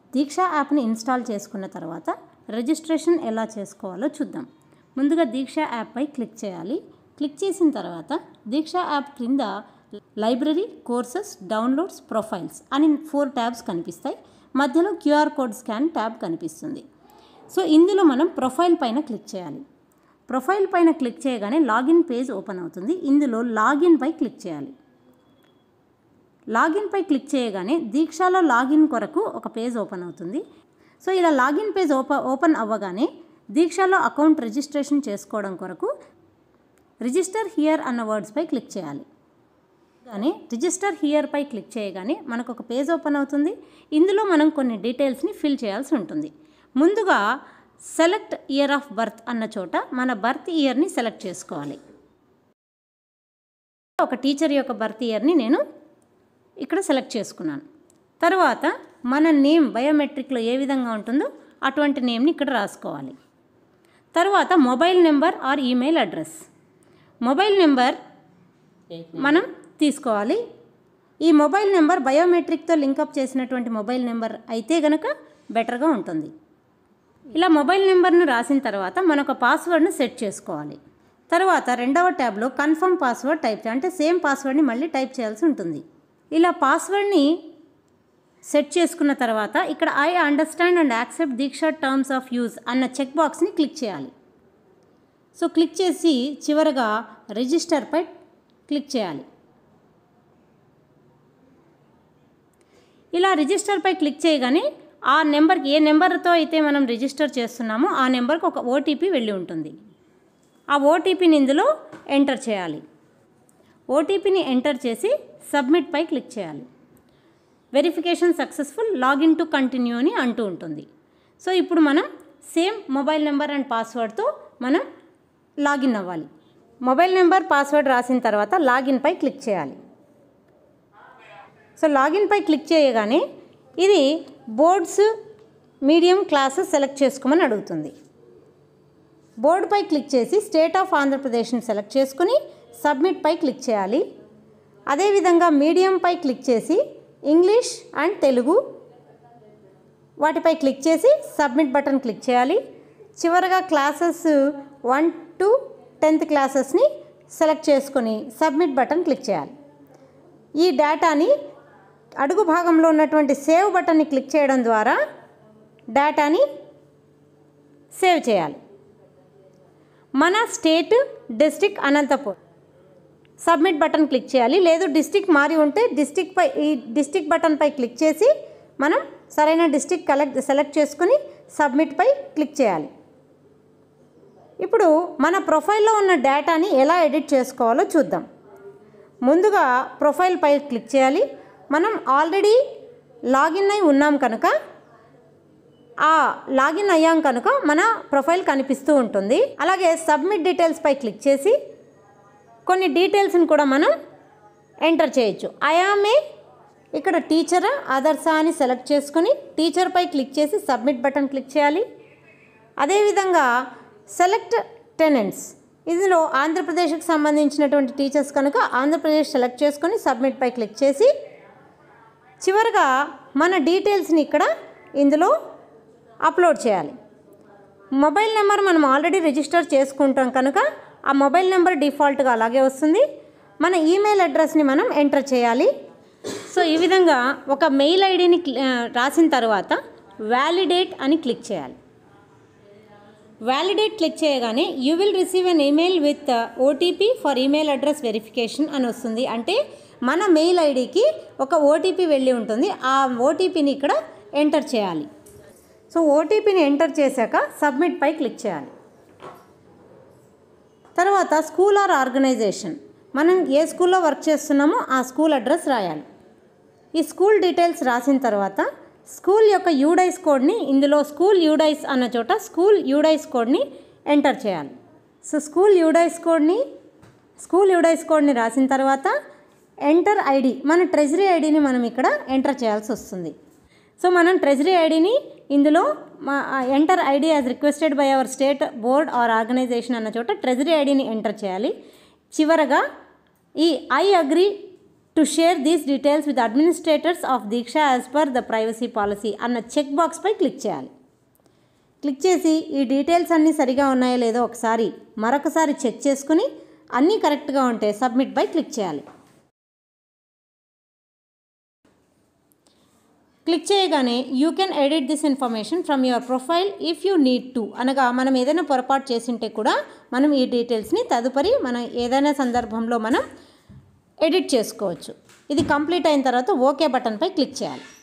దీక్ష యాప్ని ఇన్స్టాల్ చేసుకున్న తర్వాత రిజిస్ట్రేషన్ ఎలా చేసుకోవాలో చూద్దాం ముందుగా దీక్ష యాప్పై క్లిక్ చేయాలి క్లిక్ చేసిన తర్వాత దీక్ష యాప్ క్రింద లైబ్రరీ కోర్సెస్ డౌన్లోడ్స్ ప్రొఫైల్స్ అని ఫోర్ ట్యాబ్స్ కనిపిస్తాయి మధ్యలో క్యూఆర్ కోడ్ స్కాన్ ట్యాబ్ కనిపిస్తుంది సో ఇందులో మనం ప్రొఫైల్ పైన క్లిక్ చేయాలి ప్రొఫైల్ పైన క్లిక్ చేయగానే లాగిన్ పేజ్ ఓపెన్ అవుతుంది ఇందులో లాగిన్ పై క్లిక్ చేయాలి లాగిన్ పై క్లిక్ చేయగానే దీక్షలో లాగిన్ కొరకు ఒక పేజ్ ఓపెన్ అవుతుంది సో ఇలా లాగిన్ పేజ్ ఓప ఓపెన్ అవ్వగానే దీక్షలో అకౌంట్ రిజిస్ట్రేషన్ చేసుకోవడం కొరకు రిజిస్టర్ హియర్ అన్న వర్డ్స్పై క్లిక్ చేయాలి కానీ రిజిస్టర్ హియర్ పై క్లిక్ చేయగానే మనకు ఒక పేజ్ ఓపెన్ అవుతుంది ఇందులో మనం కొన్ని డీటెయిల్స్ని ఫిల్ చేయాల్సి ఉంటుంది ముందుగా సెలెక్ట్ ఇయర్ ఆఫ్ బర్త్ అన్న చోట మన బర్త్ ఇయర్ని సెలెక్ట్ చేసుకోవాలి ఒక టీచర్ యొక్క బర్త్ ఇయర్ని నేను ఇక్కడ సెలెక్ట్ చేసుకున్నాను తర్వాత మన నేమ్ బయోమెట్రిక్లో ఏ విధంగా ఉంటుందో అటువంటి నేమ్ని ఇక్కడ రాసుకోవాలి తర్వాత mobile number or email address mobile number మనం తీసుకోవాలి ఈ మొబైల్ నెంబర్ బయోమెట్రిక్తో లింకప్ చేసినటువంటి మొబైల్ నెంబర్ అయితే గనక బెటర్గా ఉంటుంది ఇలా మొబైల్ నెంబర్ను రాసిన తర్వాత మన ఒక పాస్వర్డ్ను సెట్ చేసుకోవాలి తర్వాత రెండవ ట్యాబ్లో కన్ఫర్మ్ పాస్వర్డ్ టైప్ చే- అంటే సేమ్ పాస్వర్డ్ని మళ్ళీ టైప్ చేయాల్సి ఉంటుంది ఇలా పాస్వర్డ్ని సెట్ చేసుకున్న తర్వాత ఇక్కడ I understand and accept Diksha terms of use అన్న చెక్ బాక్స్ని క్లిక్ చేయాలి సో క్లిక్ చేసి చివరగా రిజిస్టర్పై క్లిక్ చేయాలి ఇలా రిజిస్టర్పై క్లిక్ చేయగానే ఆ నెంబర్కి ఏ నెంబర్తో అయితే మనం రిజిస్టర్ చేస్తున్నామో ఆ నెంబర్కి ఒక ఓటీపీ వెళ్ళి ఉంటుంది ఆ ఓటీపీని ఇందులో ఎంటర్ చేయాలి ఓటీపీని ఎంటర్ చేసి సబ్మిట్ పై క్లిక్ చేయాలి verification successful login to continue అని అంటూ ఉంటుంది సో ఇప్పుడు మనం సేమ్ మొబైల్ నెంబర్ అండ్ పాస్వర్డ్తో మనం లాగిన్ అవ్వాలి మొబైల్ నెంబర్ పాస్వర్డ్ రాసిన తర్వాత లాగిన్ పై క్లిక్ చేయాలి సో లాగిన్ పై క్లిక్ చేయగానే ఇది బోర్డ్స్ మీడియం క్లాసెస్ సెలెక్ట్ చేసుకోమని అడుగుతుంది బోర్డుపై క్లిక్ చేసి స్టేట్ ఆఫ్ ఆంధ్రప్రదేశ్ని సెలెక్ట్ చేసుకుని సబ్మిట్ పై క్లిక్ చేయాలి అదేవిధంగా మీడియంపై క్లిక్ చేసి ఇంగ్లీష్ అండ్ తెలుగు వాటిపై క్లిక్ చేసి సబ్మిట్ బటన్ క్లిక్ చేయాలి చివరగా క్లాసెస్ వన్ టు టెన్త్ క్లాసెస్ని సెలెక్ట్ చేసుకొని సబ్మిట్ బటన్ క్లిక్ చేయాలి ఈ డేటాని అడుగు భాగంలో ఉన్నటువంటి సేవ్ బటన్ని క్లిక్ చేయడం ద్వారా డేటాని సేవ్ చేయాలి మన state district Anantapur submit button click చేయాలి లేదు డిస్టిక్ మారి ఉంటే డిస్టిక్ పై ఈ డిస్టిక్ బటన్పై క్లిక్ చేసి మనం సరైన డిస్టిక్ కలెక్ట్ సెలెక్ట్ చేసుకుని సబ్మిట్ పై క్లిక్ చేయాలి ఇప్పుడు మన ప్రొఫైల్లో ఉన్న డేటాని ఎలా ఎడిట్ చేసుకోవాలో చూద్దాం ముందుగా ప్రొఫైల్ పై క్లిక్ చేయాలి మనం ఆల్రెడీ లాగిన్ అయి ఉన్నాం కనుక ఆ లాగిన్ అయ్యాం కనుక మన ప్రొఫైల్ కనిపిస్తూ ఉంటుంది అలాగే సబ్మిట్ డీటెయిల్స్ పై క్లిక్ చేసి కొన్ని డీటెయిల్స్ని కూడా మనం ఎంటర్ చేయొచ్చు ఐఆమే ఇక్కడ టీచర్ అదర్సా అని సెలెక్ట్ చేసుకొని టీచర్పై క్లిక్ చేసి సబ్మిట్ బటన్ క్లిక్ చేయాలి అదేవిధంగా సెలెక్ట్ టెనెంట్స్ ఇందులో ఆంధ్రప్రదేశ్కి సంబంధించినటువంటి టీచర్స్ కనుక ఆంధ్రప్రదేశ్ సెలెక్ట్ చేసుకొని సబ్మిట్ పై క్లిక్ చేసి చివరగా మన డీటెయిల్స్ని ఇక్కడ ఇందులో అప్లోడ్ చేయాలి మొబైల్ నెంబర్ మనం ఆల్రెడీ రిజిస్టర్ చేసుకుంటాం కనుక ఆ మొబైల్ నెంబర్ డిఫాల్ట్గా అలాగే వస్తుంది మన ఈమెయిల్ అడ్రస్ని మనం ఎంటర్ చేయాలి సో ఈ విధంగా ఒక మెయిల్ ఐడిని రాసిన తర్వాత వ్యాలిడేట్ అని క్లిక్ చేయాలి వ్యాలిడేట్ క్లిక్ చేయగానే you will receive an email with OTP for email address verification అని వస్తుంది అంటే మన మెయిల్ ఐడికి ఒక ఓటీపీ వెళ్ళి ఉంటుంది ఆ ఓటీపీని ఇక్కడ ఎంటర్ చేయాలి సో ఓటీపీని ఎంటర్ చేశాక సబ్మిట్ పై క్లిక్ చేయాలి తర్వాత స్కూల్ ఆర్ ఆర్గనైజేషన్ మనం ఏ స్కూల్లో వర్క్ చేస్తున్నామో ఆ స్కూల్ అడ్రస్ రాయాలి ఈ స్కూల్ డీటెయిల్స్ రాసిన తర్వాత స్కూల్ యొక్క యూడైస్ కోడ్ని ఇందులో స్కూల్ యూడైస్ అన్న చోట స్కూల్ యూడైస్ కోడ్ని ఎంటర్ చేయాలి సో స్కూల్ యూడైస్ కోడ్ని స్కూల్ యూడైస్ కోడ్ని రాసిన తర్వాత ఎంటర్ ఐడి మన ట్రెజరీ ఐడిని మనం ఇక్కడ ఎంటర్ చేయాల్సి వస్తుంది సో మనం ట్రెజరీ ఐడిని ఇందులో మా enter ID as requested by our state board or organisation అన్న చోట ట్రెజరీ ఐడిని ఎంటర్ చేయాలి చివరగా ఈ I agree to share these details with administrators of Diksha as per the privacy policy అన్న చెక్ బాక్స్పై క్లిక్ చేయాలి క్లిక్ చేసి ఈ డీటెయిల్స్ అన్నీ సరిగా ఉన్నాయో లేదో ఒకసారి మరొకసారి చెక్ చేసుకుని అన్నీ కరెక్ట్గా ఉంటే సబ్మిట్ పై క్లిక్ చేయాలి క్లిక్ చేయగానే you can edit this information from your profile if you need to అనగా మనం ఏదైనా పొరపాటు చేసింటే కూడా మనం ఈ డీటెయిల్స్ని తదుపరి మనం ఏదైనా సందర్భంలో మనం ఎడిట్ చేసుకోవచ్చు ఇది కంప్లీట్ అయిన తర్వాత ఓకే బటన్పై క్లిక్ చేయాలి